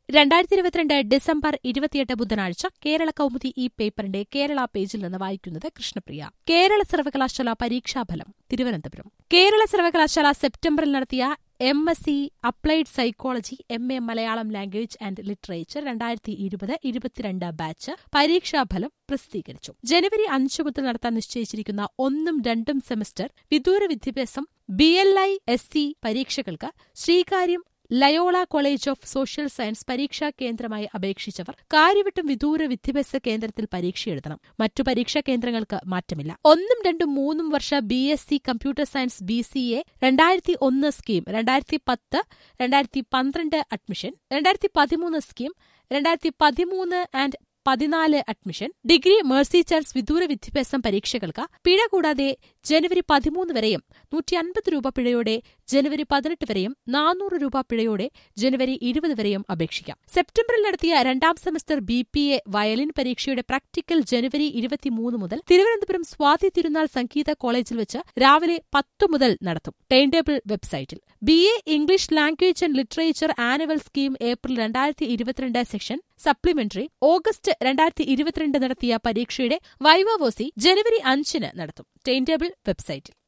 രണ്ടായിരത്തി ഇരുപത്തിരണ്ട് ഡിസംബർ ഇരുപത്തിയെട്ട് ബുധനാഴ്ച കേരള കൗമുദി ഈ പേപ്പറിന്റെ കേരള പേജിൽ നിന്ന് വായിക്കുന്നത് കൃഷ്ണപ്രിയ കേരള സർവകലാശാല പരീക്ഷാഫലം തിരുവനന്തപുരം കേരള സർവകലാശാല സെപ്റ്റംബറിൽ നടത്തിയ M S C applied psychology M A Malayalam language and literature രണ്ടായിരത്തി ഇരുപത് ഇരുപത്തിരണ്ട് ബാച്ച് പരീക്ഷാഫലം പ്രസിദ്ധീകരിച്ചു ജനുവരി അഞ്ച് മുതൽ നടത്താൻ നിശ്ചയിച്ചിരിക്കുന്ന ഒന്നും രണ്ടും സെമസ്റ്റർ വിദൂര വിദ്യാഭ്യാസം B L I S C പരീക്ഷകൾക്ക് Sreekaryam Loyola college of social science പരീക്ഷാ കേന്ദ്രമായി അപേക്ഷിച്ചവർ കാര്യവട്ടം വിദൂര വിദ്യാഭ്യാസ കേന്ദ്രത്തിൽ പരീക്ഷ എഴുതണം മറ്റു പരീക്ഷാ കേന്ദ്രങ്ങൾക്ക് മാറ്റമില്ല ഒന്നും രണ്ടും മൂന്നും വർഷ B S C computer science B C A രണ്ടായിരത്തി ഒന്ന് സ്കീം രണ്ടായിരത്തി പത്ത് രണ്ടായിരത്തി പന്ത്രണ്ട് അഡ്മിഷൻ രണ്ടായിരത്തി പതിമൂന്ന് സ്കീം രണ്ടായിരത്തി പതിമൂന്ന് ആൻഡ് പതിനാല് അഡ്മിഷൻ ഡിഗ്രി മേഴ്സി ചാൻസ് വിദൂര വിദ്യാഭ്യാസം പരീക്ഷകൾക്ക് പിഴ കൂടാതെ ജനുവരി പതിമൂന്ന് വരെയും നൂറ്റി അൻപത് രൂപ പിഴയോടെ ജനുവരി പതിനെട്ട് വരെയും നാനൂറ് രൂപ പിഴയോടെ ജനുവരി ഇരുപത് വരെയും അപേക്ഷിക്കാം സെപ്റ്റംബറിൽ നടത്തിയ രണ്ടാം semester B P A violin പരീക്ഷയുടെ പ്രാക്ടിക്കൽ ജനുവരി ഇരുപത്തിമൂന്ന് മുതൽ തിരുവനന്തപുരം സ്വാതി തിരുനാൾ സംഗീത കോളേജിൽ വെച്ച് രാവിലെ പത്ത് മുതൽ നടത്തും ടൈം ടേബിൾ വെബ്സൈറ്റിൽ B A English language and literature annual scheme April രണ്ടായിരത്തി ഇരുപത്തിരണ്ട് സെക്ഷൻ സപ്ലിമെന്ററി ഓഗസ്റ്റ് രണ്ടായിരത്തി ഇരുപത്തിരണ്ട് നടത്തിയ പരീക്ഷയുടെ വൈവവോസി ജനുവരി അഞ്ചിന് നടത്തും ടൈം ടേബിൾ വെബ്സൈറ്റിൽ